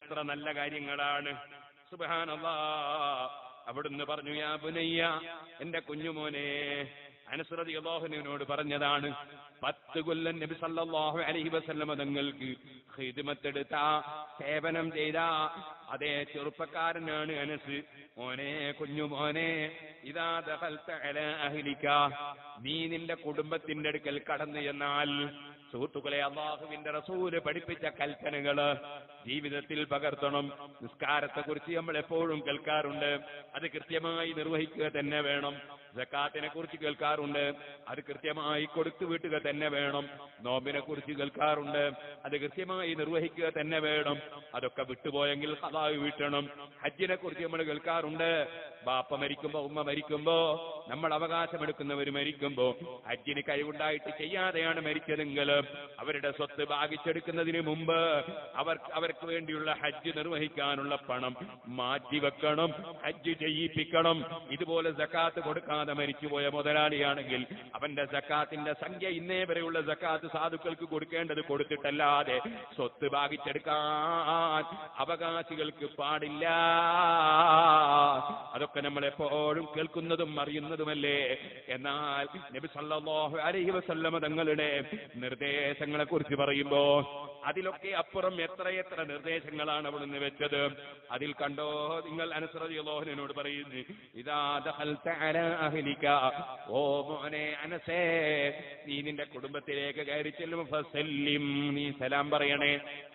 എത്ര നല്ല കാര്യങ്ങളാണ് സുബഹാനല്ലാ അവിടുന്ന് പറഞ്ഞു യാ ബുനയ്യ എന്റെ കുഞ്ഞുമോനെ അനുസൃതി അള്ളാഹുവിനോട് പറഞ്ഞതാണ് പത്ത് കൊല്ലം നബി സല്ലല്ലാഹു അലൈഹി വസല്ലമ തങ്ങൾക്ക് ഹിദ്മത്തെടുത്ത സേവനം ചെയ്ത അതേ ചെറുപ്പക്കാരനാണ് അനസ് മോനെ കുഞ്ഞു മോനെ ഇതാ ദഖൽത അലാ അഹ്ലിക നീ നിന്റെ കുടുംബത്തിന്റെ അടുക്കൽ കടന്നു എന്നാൽ സുഹൃത്തുക്കളെ അള്ളാഹുവിന്റെ റസൂല് പഠിപ്പിച്ച കൽപ്പനകള് ജീവിതത്തിൽ പകർത്തണം നിസ്കാരത്തെ കുറിച്ച് നമ്മൾ എപ്പോഴും കേൾക്കാറുണ്ട് അത് കൃത്യമായി നിർവഹിക്കുക തന്നെ വേണം ജക്കാത്തിനെ കുറിച്ച് കേൾക്കാറുണ്ട് അത് കൃത്യമായി കൊടുത്തു വീട്ടുക തന്നെ വേണം നോമ്പിനെ കുറിച്ച് കേൾക്കാറുണ്ട് അത് കൃത്യമായി നിർവഹിക്കുക തന്നെ വേണം അതൊക്കെ വിട്ടുപോയെങ്കിൽ അതാവ് വീട്ടണം ഹജ്ജിനെ കുറിച്ച് നമ്മൾ കേൾക്കാറുണ്ട് ബാപ്പ മരിക്കുമ്പോ ഉമ്മ മരിക്കുമ്പോ നമ്മൾ അവകാശമെടുക്കുന്നവർ മരിക്കുമ്പോ ഹജ്ജിന് കഴിവുണ്ടായിട്ട് ചെയ്യാതെയാണ് മരിച്ചതെങ്കിൽ അവരുടെ സ്വത്ത് ഭാഗിച്ചെടുക്കുന്നതിന് മുമ്പ് അവർ അവർക്ക് വേണ്ടിയുള്ള ഹജ്ജ് നിർവഹിക്കാനുള്ള പണം മാറ്റിവെക്കണം ഹജ്ജ് ചെയ്യിപ്പിക്കണം ഇതുപോലെ ജക്കാത്ത് കൊടുക്കാതെ മരിച്ചുപോയ മുതലാളിയാണെങ്കിൽ അവന്റെ ജക്കാത്തിന്റെ സംഖ്യ ഇന്നേ വരെയുള്ള ജക്കാത്ത് സാധുക്കൾക്ക് കൊടുക്കേണ്ടത് കൊടുത്തിട്ടല്ലാതെ സ്വത്ത് ഭാഗിച്ചെടുക്കാൻ അവകാശികൾക്ക് പാടില്ല അതൊക്കെ നമ്മൾ എപ്പോഴും കേൾക്കുന്നതും അറിയുന്നതുമല്ലേ എന്നാൽ നബി സല്ലല്ലാഹു അലൈഹി വസല്ലമ തങ്ങളുടെ നിർദ്ദേശങ്ങളെ കുറിച്ച് പറയുമ്പോ അതിലൊക്കെ അപ്പുറം എത്രയെത്ര നിർദ്ദേശങ്ങളാണ് അവിടുന്ന് വെച്ചത് അതിൽ കണ്ടോ നിങ്ങൾ അനുസൃതിയോഹനോട് പറയുന്നു ഇതാ ദഖൽത അലാ അഹ്ലിക ഓ മോനെ അനസേ നീ നിന്റെ കുടുംബത്തിലേക്ക് കയറി ചെല്ലും ഫസല്ലിം നീ സലാം പറയണേ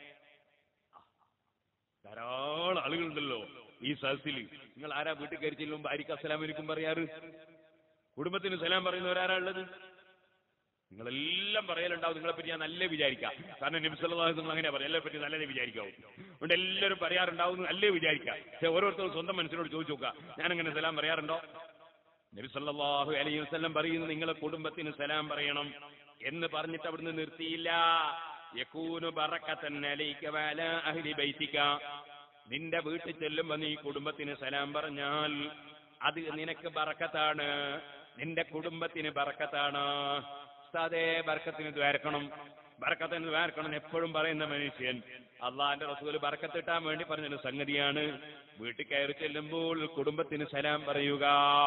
ധാരാളം ആളുകളുണ്ടല്ലോ ഈ സദസ്സിൽ നിങ്ങൾ ആരാ വീട്ടിൽ കയറി ചെല്ലുമ്പോൾ ഭാര്യക്ക് അസ്സലാമലിക്കും പറയാറ് കുടുംബത്തിന് സലാം പറയുന്നവരാരാ ഉള്ളത് നിങ്ങളെല്ലാം പറയലുണ്ടാവും നിങ്ങളെ പറ്റി ഞാൻ നല്ല വിചാരിക്കാം കാരണം നിമിഷമുള്ളതായി നിങ്ങൾ അങ്ങനെ പറയും എല്ലാം പറ്റി നല്ലതേ വിചാരിക്കാവും അതുകൊണ്ട് എല്ലാവരും പറയാറുണ്ടാവും നല്ലേ വിചാരിക്കാം പക്ഷെ ഓരോരുത്തരും സ്വന്തം മനസ്സിനോട് ചോദിച്ചു നോക്കുക ഞാൻ അങ്ങനെ സലാം പറയാറുണ്ടോ നബി സല്ലല്ലാഹു അലൈഹി വസല്ലം പറയുന്നു നിങ്ങളെ കുടുംബത്തിന് സലാം പറയണം എന്ന് പറഞ്ഞിട്ട് അവിടുന്ന് നിർത്തിയില്ല യകൂനു ബറക്കത്തൻ അലൈക വഅല അഹ്ലി ബൈതിക നിന്റെ വീട്ടിൽ ചെല്ലുമ്പോ നീ കുടുംബത്തിന് സലാം പറഞ്ഞാൽ അത് നിനക്ക് ബറക്കത്താണ് നിന്റെ കുടുംബത്തിന് ബറക്കത്താണ് ഉസ്താദേ ബർക്കത്തിന് ദ്വാരക്കണം ബർക്കത്തിന് ദ്വാരക്കണം എപ്പോഴും പറയുന്ന മനുഷ്യൻ അള്ളാന്റെ റസൂല് ബർക്കത്തിട്ടാൻ വേണ്ടി പറഞ്ഞൊരു സംഗതിയാണ് വീട്ടിൽ കയറി ചെല്ലുമ്പോൾ കുടുംബത്തിന് സലാം പറയുക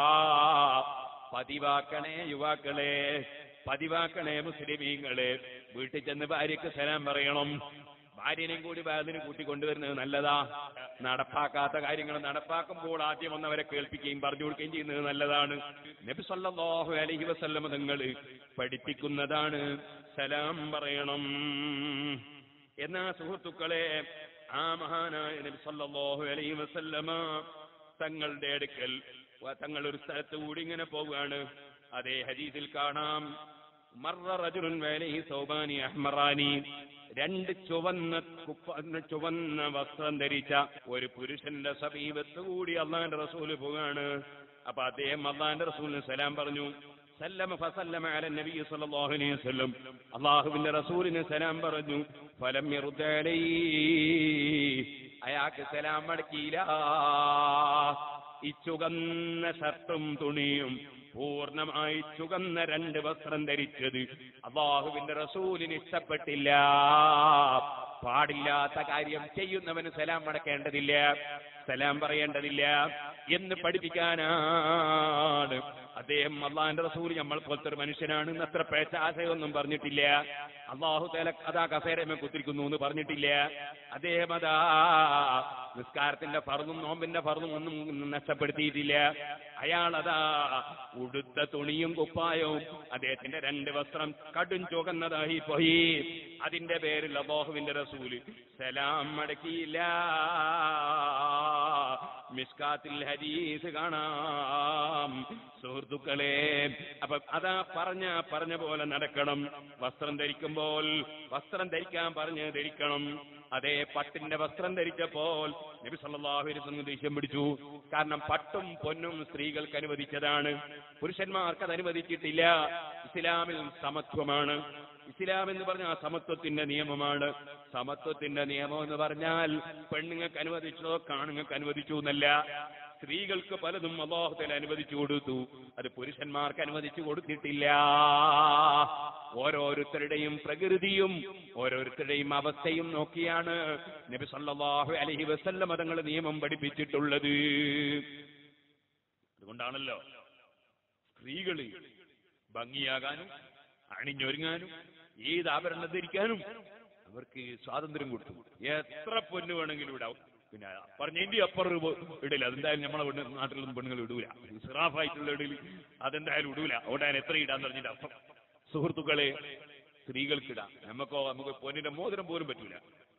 പതിവാക്കണേ യുവാക്കളെ പതിവാക്കണേ മുസ്ലിമീങ്ങളെ വീട്ടിൽ ചെന്ന് ഭാര്യക്ക് സലാം പറയണം ഭാര്യനെയും കൂടി ബാധിന് കൂട്ടിക്കൊണ്ടുവരുന്നത് നല്ലതാ നടപ്പാക്കാത്ത കാര്യങ്ങൾ നടപ്പാക്കുമ്പോൾ ആദ്യം ഒന്നവരെ കേൾപ്പിക്കുകയും പറഞ്ഞു കൊടുക്കുകയും ചെയ്യുന്നത് നല്ലതാണ് നബി സല്ലല്ലാഹു അലൈഹി വസല്ലമ തങ്ങൾ പഠിപ്പിക്കുന്നതാണ് സലാം പറയണം എന്നാ സുഹൃത്തുക്കളെ ആ മഹാനായ നബി സല്ലല്ലാഹു അലൈഹി വസല്ലമ തങ്ങളുടെ അടുക്കൽ വ- തങ്ങൾ ഒരു സ്ഥലത്ത് കൂടി ഇങ്ങനെ പോവുകയാണ് അതേ ഹദീസിൽ കാണാം മർറ റജുലുൻ വലൈഹി സൗബാനി അഹ്മറാനി രണ്ട് ചുവന്ന കുപ്പ ചുവന്ന വസ്ത്രം ധരിച്ച ഒരു പുരുഷന്റെ സമീപത്ത് കൂടി അള്ളാന്റെ റസൂല് പോവുകയാണ് അപ്പൊ അദ്ദേഹം അള്ളാന്റെ റസൂലിന് സലാം പറഞ്ഞു സല്ലമ ഫസല്ലമ അല നബി സല്ലല്ലാഹു അലൈഹി വസല്ലം അള്ളാഹുവിന്റെ റസൂലിന് സലാം പറഞ്ഞു ഫലം യറുദ അലൈഹി അയാൾക്ക് സലാം മടക്കിയില്ല ഈ ചുവന്ന ഷർട്ടും തുണിയും പൂർണ്ണമായി ചുവന്ന രണ്ട് വസ്ത്രം ധരിച്ചത് അള്ളാഹുവിന്റെ റസൂലിന് ഇഷ്ടപ്പെട്ടില്ല പാടില്ലാത്ത കാര്യം ചെയ്യുന്നവന് സലാം മടക്കേണ്ടതില്ല സലാം പറയേണ്ടതില്ല എന്ന് പഠിപ്പിക്കാനാണ് അദ്ദേഹം അള്ളാഹിന്റെ റസൂൽ നമ്മൾ പോലത്തെ ഒരു മനുഷ്യനാണ് എന്ന് അത്ര പേച്ചാശയൊന്നും പറഞ്ഞിട്ടില്ല അള്ളാഹു തല അതാ കസേരമേ കുത്തിരിക്കുന്നു എന്ന് പറഞ്ഞിട്ടില്ല അദ്ദേഹം അതാ നിസ്കാരത്തിന്റെ ഫർന്നും നോമ്പിന്റെ ഫർന്നും ഒന്നും നഷ്ടപ്പെടുത്തിയിട്ടില്ല അയാൾ അതാ ഉടുത്ത തുണിയും കുപ്പായവും അദ്ദേഹത്തിന്റെ രണ്ട് വസ്ത്രം കടും ചുവന്നതായി പോയി അതിന്റെ പേരിൽ അള്ളാഹുവിന്റെ റസൂല് സലാം മടക്കിയില്ല മിസ്കാത്തിൽ ഹദീസ് കാണാം സുഹൃത്തുക്കളെ അപ്പൊ അതാ പറഞ്ഞ പറഞ്ഞ പോലെ നടക്കണം വസ്ത്രം ധരിക്കുമ്പോൾ വസ്ത്രം ധരിക്കാൻ പറഞ്ഞ് ധരിക്കണം അതേ പട്ടിന്റെ വസ്ത്രം ധരിച്ചപ്പോൾ നബി സല്ലല്ലാഹു അലൈഹി വസല്ലം ദേഷ്യം പിടിച്ചു കാരണം പട്ടും പൊന്നും സ്ത്രീകൾക്ക് അനുവദിച്ചതാണ് പുരുഷന്മാർക്ക് അത് അനുവദിച്ചിട്ടില്ല ഇസ്ലാമിൽ സമത്വമാണ് ഇസ്ലാം എന്ന് പറഞ്ഞ ആ സമത്വത്തിന്റെ നിയമമാണ് സമത്വത്തിന്റെ നിയമം എന്ന് പറഞ്ഞാൽ പെണ്ണുങ്ങൾക്ക് അനുവദിച്ചതോ കാണുങ്ങൾക്ക് അനുവദിച്ചു എന്നല്ല സ്ത്രീകൾക്ക് പലതും അള്ളാഹുത്തിൽ അനുവദിച്ചു കൊടുത്തു അത് പുരുഷന്മാർക്ക് അനുവദിച്ചു കൊടുത്തിട്ടില്ല ഓരോരുത്തരുടെയും പ്രകൃതിയും ഓരോരുത്തരുടെയും അവസ്ഥയും നോക്കിയാണ് നബി സല്ലല്ലാഹു അലൈഹി വസല്ലം തങ്ങൾ നിയമം പഠിപ്പിച്ചിട്ടുള്ളത് അതുകൊണ്ടാണല്ലോ സ്ത്രീകള് ഭംഗിയാകാനും അണിഞ്ഞൊരുങ്ങാനും ഏത് ആഭരണം ധരിക്കാനും അവർക്ക് സ്വാതന്ത്ര്യം കൊടുത്തു എത്ര പൊന്ന് വേണമെങ്കിലും ഇടാം പിന്നെ പറഞ്ഞതിന്റെ അപ്പുറം ഇടില്ല അതെന്തായാലും നമ്മളെ പെണ്ണ് നാട്ടിലൊന്നും പെണ്ണുങ്ങൾ ഇടൂല സിറാഫായിട്ടുള്ള ഇടയിൽ അതെന്തായാലും ഇടൂല അവിടെ ഞാൻ എത്ര ഇടാന്ന് പറഞ്ഞിട്ട് അപ്പുറം സുഹൃത്തുക്കളെ സ്ത്രീകൾക്കിടാം നമുക്കോ നമുക്ക് പൊന്നിന്റെ മോതിരം പോലും പറ്റൂല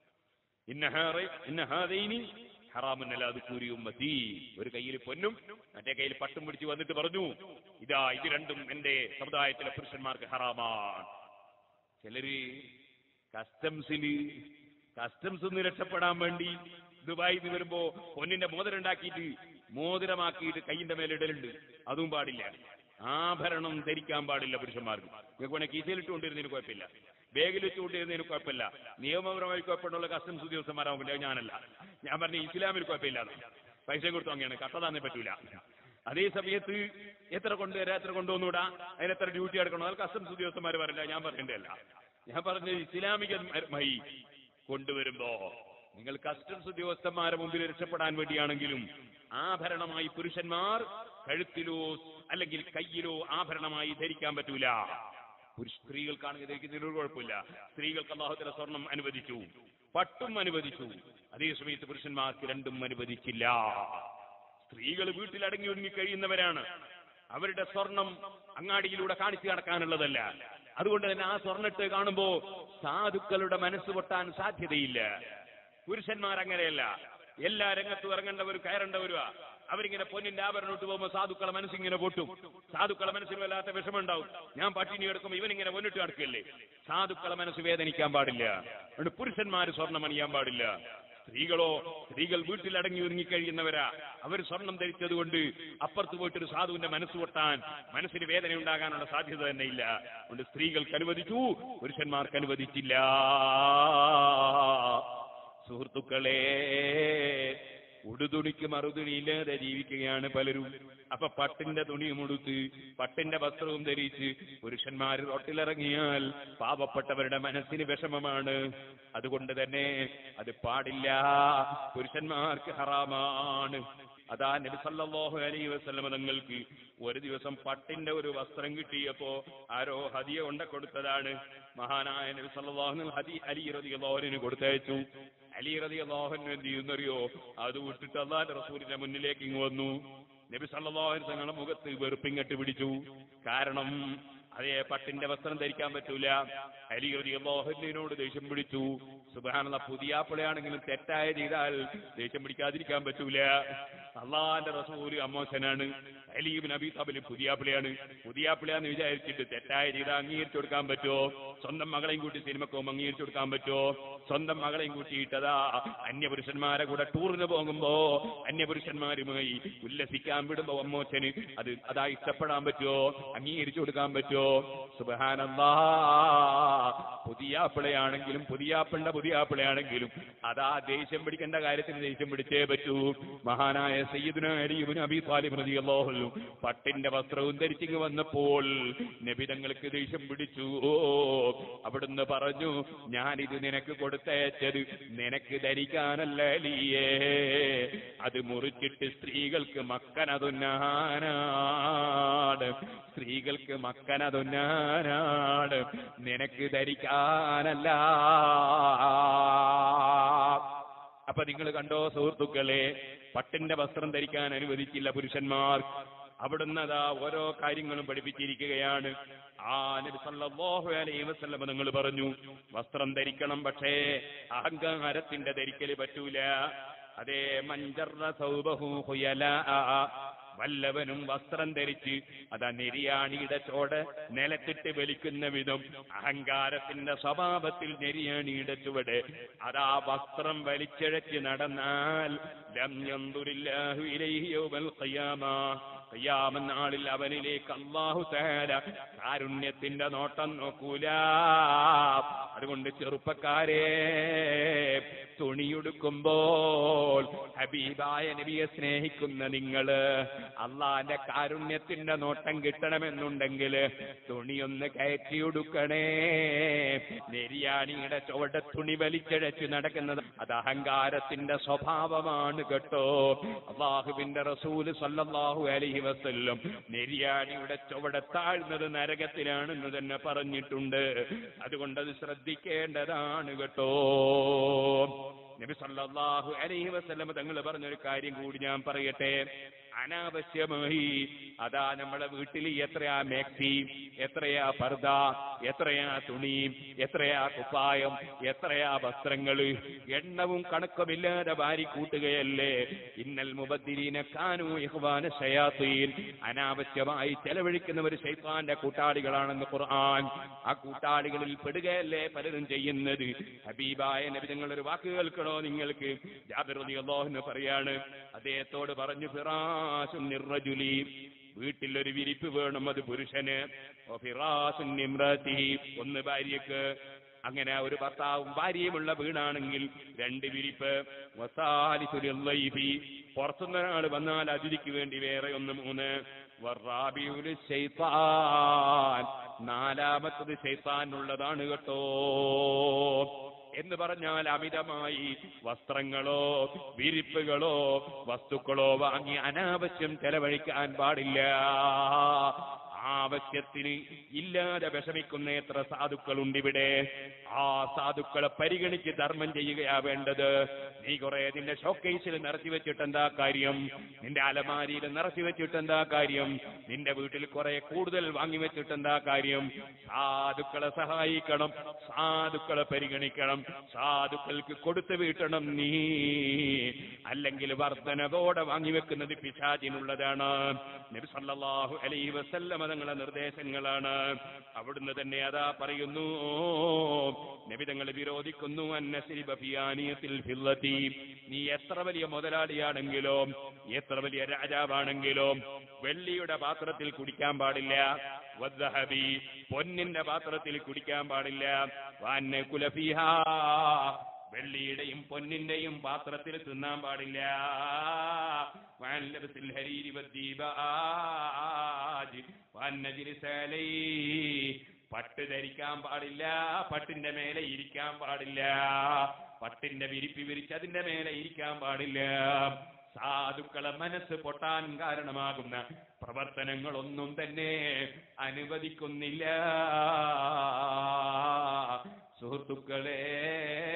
ഇന്നഹാറ ഇന്നഹാദൈനി ഹറാമുന്നല്ല അത് കൂരി ഉമ്മത്തി ഒരു കയ്യിൽ പൊന്നും മറ്റേ കയ്യിൽ പട്ടും പിടിച്ച് വന്നിട്ട് പറഞ്ഞു ഇതാ ഇത് രണ്ടും എന്റെ സമുദായത്തിലെ പുരുഷന്മാർക്ക് ഹറാമാണ് ചിലര് കസ്റ്റംസിൽ കസ്റ്റംസ് നിന്ന് രക്ഷപ്പെടാൻ വേണ്ടി ദുബായിൽ നിന്ന് വരുമ്പോ പൊന്നിന്റെ മോതിരം ഉണ്ടാക്കിയിട്ട് മോതിരമാക്കിയിട്ട് കൈയിന്റെ മേലെ ഇടലുണ്ട് അതും പാടില്ല ആഭരണം ധരിക്കാൻ പാടില്ല പുരുഷന്മാർക്ക് നിങ്ങൾക്ക് വേണേ കീസയിലിട്ട് കൊണ്ടിരുന്നതിന് കുഴപ്പമില്ല ബാഗിൽ വെച്ച് കൊണ്ടിരുന്നതിന് കുഴപ്പമില്ല നിയമപരമായി കുഴപ്പമുള്ള കസ്റ്റംസ് ഉദ്യോഗസ്ഥന്മാരാകുമ്പോൾ ഞാനല്ല ഞാൻ പറഞ്ഞ ഇസ്ലാമിൽ കുഴപ്പമില്ല പൈസ കൊടുത്തു അങ്ങനെയാണ് കട്ടതാന്നേ പറ്റൂല അതേ സമയത്ത് എത്ര കൊണ്ടുവരാ എത്ര കൊണ്ടുവന്നൂടാ അതിന് എത്ര ഡ്യൂട്ടി എടുക്കണോ അത് കസ്റ്റംസ് ഉദ്യോഗസ്ഥന്മാർ പറയില്ല ഞാൻ പറഞ്ഞിട്ടല്ല ഞാൻ പറഞ്ഞത് ഇസ്ലാമികമായി കൊണ്ടുവരുമ്പോ നിങ്ങൾ കസ്റ്റംസ് ഉദ്യോഗസ്ഥന്മാരെ മുമ്പിൽ രക്ഷപ്പെടാൻ വേണ്ടിയാണെങ്കിലും ആഭരണമായി പുരുഷന്മാർ കഴുത്തിലോ അല്ലെങ്കിൽ കയ്യിലോ ആഭരണമായി ധരിക്കാൻ പറ്റൂല പുരുഷ സ്ത്രീകൾക്കാണെങ്കിൽ ധരിക്കുന്നതിന് ഒരു കുഴപ്പമില്ല സ്ത്രീകൾക്ക് അള്ളാഹുത്തിലെ സ്വർണം അനുവദിച്ചു പട്ടും അനുവദിച്ചു അതേസമയത്ത് പുരുഷന്മാർക്ക് രണ്ടും അനുവദിച്ചില്ല സ്ത്രീകൾ വീട്ടിൽ അടങ്ങി ഒതുങ്ങി കഴിയുന്നവരാണ് അവരുടെ സ്വർണം അങ്ങാടിയിലൂടെ കാണിച്ചു നടക്കാനുള്ളതല്ല അതുകൊണ്ട് തന്നെ ആ സ്വർണ്ണിട്ട് കാണുമ്പോ സാധുക്കളുടെ മനസ്സ് പൊട്ടാൻ സാധ്യതയില്ല പുരുഷന്മാർ അങ്ങനെയല്ല എല്ലാ രംഗത്തും ഇറങ്ങേണ്ടവരും കയറേണ്ടവരുവാ അവരിങ്ങനെ പൊന്നിന്റെ ആഭരണം ഇട്ട് പോകുമ്പോൾ സാധുക്കളെ മനസ്സിങ്ങനെ പൊട്ടും സാധുക്കളെ മനസ്സിന് വല്ലാത്ത വിഷമമുണ്ടാവും ഞാൻ പട്ടിണി എടുക്കുമ്പോൾ ഇവനിങ്ങനെ പൊന്നിട്ട് നടക്കില്ലേ സാധുക്കളെ മനസ്സ് വേദനിക്കാൻ പാടില്ല അതുകൊണ്ട് പുരുഷന്മാര് സ്വർണ്ണം അണിയാൻ പാടില്ല സ്ത്രീകളോ സ്ത്രീകൾ വീട്ടിൽ അടങ്ങി ഒരുങ്ങി കഴിയുന്നവരാ അവർ സ്വർണം ധരിച്ചത് കൊണ്ട് അപ്പുറത്ത് പോയിട്ടൊരു സാധുവിന്റെ മനസ്സ് പൊട്ടാൻ മനസ്സിന് വേദന ഉണ്ടാകാനുള്ള സാധ്യത തന്നെ ഇല്ല അതുകൊണ്ട് സ്ത്രീകൾക്ക് അനുവദിച്ചു പുരുഷന്മാർക്ക് അനുവദിച്ചില്ല സുഹൃത്തുക്കളെ ഉടുതുണിക്ക് മറുതുണിയില്ലാതെ ജീവിക്കുകയാണ് പലരും അപ്പൊ പട്ടിന്റെ തുണിയും ഉടുത്ത് പട്ടിന്റെ വസ്ത്രവും ധരിച്ച് പുരുഷന്മാർ റോട്ടിലിറങ്ങിയാൽ പാവപ്പെട്ടവരുടെ മനസ്സിന് വിഷമമാണ് അതുകൊണ്ട് തന്നെ അത് പാടില്ല പുരുഷന്മാർക്ക് ഹറാമാണ് അതാ നബി സല്ലല്ലാഹു അലൈഹി വസല്ലമ തങ്ങൾക്ക് ഒരു ദിവസം പട്ടിന്റെ ഒരു വസ്ത്രം കിട്ടിയപ്പോ ആരോ ഹദിയ കൊണ്ട കൊടുത്തതാണ് മഹാനായ നബി സല്ലല്ലാഹു ഹദി അലി റളിയല്ലാഹുവിന് കൊടുത്തയച്ചു അലി റളിയല്ലാഹു എന്ത് ചെയ്യുന്നറിയോ അത് വിട്ടിട്ട് അള്ളാന്റെ റസൂലിന്റെ മുന്നിലേക്ക് ഇങ്ങ് വന്നു നബി സല്ലല്ലാഹു അലൈഹി തങ്ങളുടെ മുഖത്ത് വെറുപ്പിങ്ങട്ട് പിടിച്ചു കാരണം അതേ പട്ടിന്റെ വസ്ത്രം ധരിക്കാൻ പറ്റൂല അലി റളിയല്ലാഹുവിനോട് ദേഷ്യം പിടിച്ചു സുബ്ഹാനല്ലാ പുതിയാപ്പിളയാണെങ്കിലും തെറ്റായ ചെയ്താൽ ദേഷ്യം പിടിക്കാതിരിക്കാൻ പറ്റൂല അള്ളാന്റെ റസൂല് അമ്മോശനാണ് അലീബിൻ അബി തബില് പുതിയാപ്പിളയാണ് പുതിയാപ്പിളയാന്ന് വിചാരിച്ചിട്ട് തെറ്റായ ചെയ്താൽ അംഗീകരിച്ചു കൊടുക്കാൻ പറ്റുമോ സ്വന്തം മകളെയും കൂട്ടി സിനിമക്കോ അംഗീകരിച്ചു കൊടുക്കാൻ പറ്റുമോ സ്വന്തം മകളെയും കൂട്ടിയിട്ടതാ അന്യപുരുഷന്മാരെ കൂടെ ടൂറിന് പോകുമ്പോ അന്യപുരുഷന്മാരുമായി ഉല്ലസിക്കാൻ വിടുമ്പോ അമ്മോച്ചന് അത് അതാ ഇഷ്ടപ്പെടാൻ പറ്റുമോ അംഗീകരിച്ചു കൊടുക്കാൻ പറ്റുമോ സുബഹാനല്ലാ പുതിയാപ്പിളയാണെങ്കിലും പുതിയാപ്പിളുടെ പുതിയാപ്പിളയാണെങ്കിലും അതാ ദേഷ്യം പിടിക്കേണ്ട കാര്യത്തിന് ദേഷ്യം പിടിച്ചേ പറ്റൂ മഹാനായ സയ്യിദുന അലിയുബിന് അബി താലിബ് റളിയല്ലാഹു പട്ടിന്റെ വസ്ത്രവും ധരിച്ചിങ്ങ് വന്നപ്പോൾ നബിതങ്ങൾക്ക് ദേഷ്യം പിടിച്ചു ഓ അവിടുന്ന് പറഞ്ഞു ഞാനിത് നിനക്ക് കൊടുത്തയച്ചത് നിനക്ക് ധരിക്കാനല്ല അലിയേ അത് മുറിച്ചിട്ട് സ്ത്രീകൾക്ക് മക്കനതുന്നാനാണ് സ്ത്രീകൾക്ക് മക്കനതുന്നാനാണ് നിനക്ക് ധരിക്കാനല്ല അപ്പൊ നിങ്ങൾ കണ്ടോ സുഹൃത്തുക്കളെ പട്ടിന്റെ വസ്ത്രം ധരിക്കാൻ അനുവദിച്ചില്ല പുരുഷന്മാർ അവിടുന്ന് അതാ ഓരോ കാര്യങ്ങളും പഠിപ്പിച്ചിരിക്കുകയാണ് ആ നബി സല്ലല്ലാഹു അലൈഹി വസല്ലം നിങ്ങൾ പറഞ്ഞു വസ്ത്രം ധരിക്കണം പക്ഷേ അഹങ്കാരത്തിന്റെ ധരിക്കല് പറ്റൂല അതേ മഞ്ചർന്ന സൗബഹു ഹുയലാ വല്ലവനും വസ്ത്രം ധരിച്ച് അതാ നെരിയാണിയുടെ ചോട് നിലത്തിട്ട് വലിക്കുന്ന വിധം അഹങ്കാരത്തിന്റെ സ്വഭാവത്തിൽ നെരിയാണിയുടെ ചുവട് അതാ വസ്ത്രം വലിച്ചിഴച്ച് നടന്നാൽ ലം യന്ദുരില്ലാഹു ഇലൈഹി യൗമൽ ഖിയാമ കയ്യാമനാളിൽ അവനിലേക്ക് അള്ളാഹു തേല കാരുണ്യത്തിന്റെ നോട്ടം നോക്കൂല അതുകൊണ്ട് ചെറുപ്പക്കാരെ തുണിയുടുക്കുമ്പോൾ ഹബീബായ നബിയെ സ്നേഹിക്കുന്ന നിങ്ങള് അള്ളാന്റെ കാരുണ്യത്തിന്റെ നോട്ടം കിട്ടണമെന്നുണ്ടെങ്കിൽ തുണിയൊന്ന് കയറ്റിയുടുക്കണേ നെരിയാണിയുടെ ചുവടെ തുണി വലിച്ചഴച്ച് നടക്കുന്നത് അത് അഹങ്കാരത്തിന്റെ സ്വഭാവമാണ് കേട്ടോ അള്ളാഹുവിന്റെ റസൂല് സല്ലല്ലാഹു അലൈഹി വസല്ലം നെരിയാണിയുടെ ചുവടെ താഴ്ന്നത് നരകത്തിലാണെന്ന് തന്നെ പറഞ്ഞിട്ടുണ്ട് അതുകൊണ്ട് അത് ശ്രദ്ധിക്കേണ്ടതാണ് കേട്ടോ നബി സല്ലല്ലാഹു അലൈഹി വസല്ലം തങ്ങൾ പറഞ്ഞൊരു കാര്യം കൂടി ഞാൻ പറയട്ടെ അനാവശ്യമായി അതാ നമ്മളെ വീട്ടിൽ എത്രയാ മാക്സി എത്രയാ പർദ എത്രയാ തുണി എത്രയാ കുപ്പായം എത്രയാ വസ്ത്രങ്ങള് എണ്ണവും കണക്കുമില്ലാതെ വാരി കൂട്ടുകയല്ലേ ഇന്നൽ മുബദ്ദിരീന കാനു ഇഹ്വാന ശയാത്തീൻ അനാവശ്യമായി ചെലവഴിക്കുന്നവർ ശൈത്താന്റെ കൂട്ടാളികളാണെന്ന് ഖുർആൻ ആ കൂട്ടാളികളിൽ പെടുകയല്ലേ പലരും ചെയ്യുന്നത് ഹബീബായ നബി നിങ്ങൾ ഒരു വാക്ക് കേൾക്കണോ നിങ്ങൾക്ക് ജാബിർ റളിയല്ലാഹു അൻഹു പറയാണ് അദ്ദേഹത്തോട് പറഞ്ഞു ഫിറാസുൻ നിർറജുലി വീട്ടിൽ ഒരു വിരിപ്പ് വേണം അത് പുരുഷന് ഓ ഫിറാസുൻ നിമ്രതിഹി ഒന്ന് ഭാര്യക്ക് അങ്ങനെ ഒരു ഭർത്താവും ഭാര്യയുമുള്ള വീടാണെങ്കിൽ രണ്ട് വിരിപ്പ് വസാലിസുലൈഫി പുറത്തുനിന്ന് ഒരാൾ വന്നാൽ അതിഥിക്ക് വേണ്ടി വേറെ ഒന്ന് മൂന്ന് വറാബിയുൽ ശൈത്താൻ നാലാമത്തത് ശൈത്താനുള്ളതാണ് കേട്ടോ എന്ന് പറഞ്ഞാൽ അമിതമായി വസ്ത്രങ്ങളോ വിരിപ്പുകളോ വസ്തുക്കളോ വാങ്ങി അനാവശ്യം ചെലവഴിക്കാൻ പാടില്ല ആവശ്യത്തിന് ഇല്ലാതെ വിഷമിക്കുന്ന എത്ര സാധുക്കളുണ്ട് ഇവിടെ ആ സാധുക്കളെ പരിഗണിച്ച് ധർമ്മം ചെയ്യുകയാ വേണ്ടത് നീ കുറെ നിന്റെ ഷോക്കേസിൽ നിറച്ചു വെച്ചിട്ട് എന്താ കാര്യം നിന്റെ അലമാരിയിൽ നിറച്ചു വെച്ചിട്ട് എന്താ കാര്യം നിന്റെ വീട്ടിൽ കുറെ കൂടുതൽ വാങ്ങി വെച്ചിട്ട് എന്താ കാര്യം സാധുക്കളെ സഹായിക്കണം സാധുക്കളെ പരിഗണിക്കണം സാധുക്കൾക്ക് കൊടുത്തു വീട്ടണം നീ അല്ലെങ്കിൽ വർധനതോടെ വാങ്ങിവെക്കുന്നത് പിശാചിനുള്ളതാണ് നബി സല്ലല്ലാഹു അലൈഹി വസല്ലമ തങ്ങളുടെ നിർദ്ദേശങ്ങളാണ് അവിടുന്ന് തന്നെ അതാ പറയുന്നു നബി തങ്ങൾ വിരോധിക്കുന്നു അന്നസിരി ബഫിയാനിയത്തിൽ ഫില്ലത്തി നീ എത്ര വലിയ മുതലാളിയാണെങ്കിലോ എത്ര വലിയ രാജാവാണെങ്കിലോ വെള്ളിയുടെ പാത്രത്തിൽ കുടിക്കാൻ പാടില്ല വദ്ദഹബി പൊന്നിന്റെ പാത്രത്തിൽ കുടിക്കാൻ പാടില്ല വാന്ന കുലഫിഹാ വെള്ളിയുടെയും പൊന്നിന്റെയും പാത്രത്തിൽ തിന്നാൻ പാടില്ല വാനലബസിൽ ഹരീരി വദ്ദീബാജ് വാന്നജിരിസലൈ പട്ട് ധരിക്കാൻ പാടില്ല പട്ടിന്റെ മേലെ ഇരിക്കാൻ പാടില്ല പട്ടിന്റെ വിരിപ്പി വിരിച്ച് അതിന്റെ മേലെ ഇരിക്കാൻ പാടില്ല സാധുക്കളെ മനസ്സ് പൊട്ടാൻ കാരണമാകുന്ന പ്രവർത്തനങ്ങളൊന്നും തന്നെ അനുവദിക്കുന്നില്ല സുഹൃത്തുക്കളെ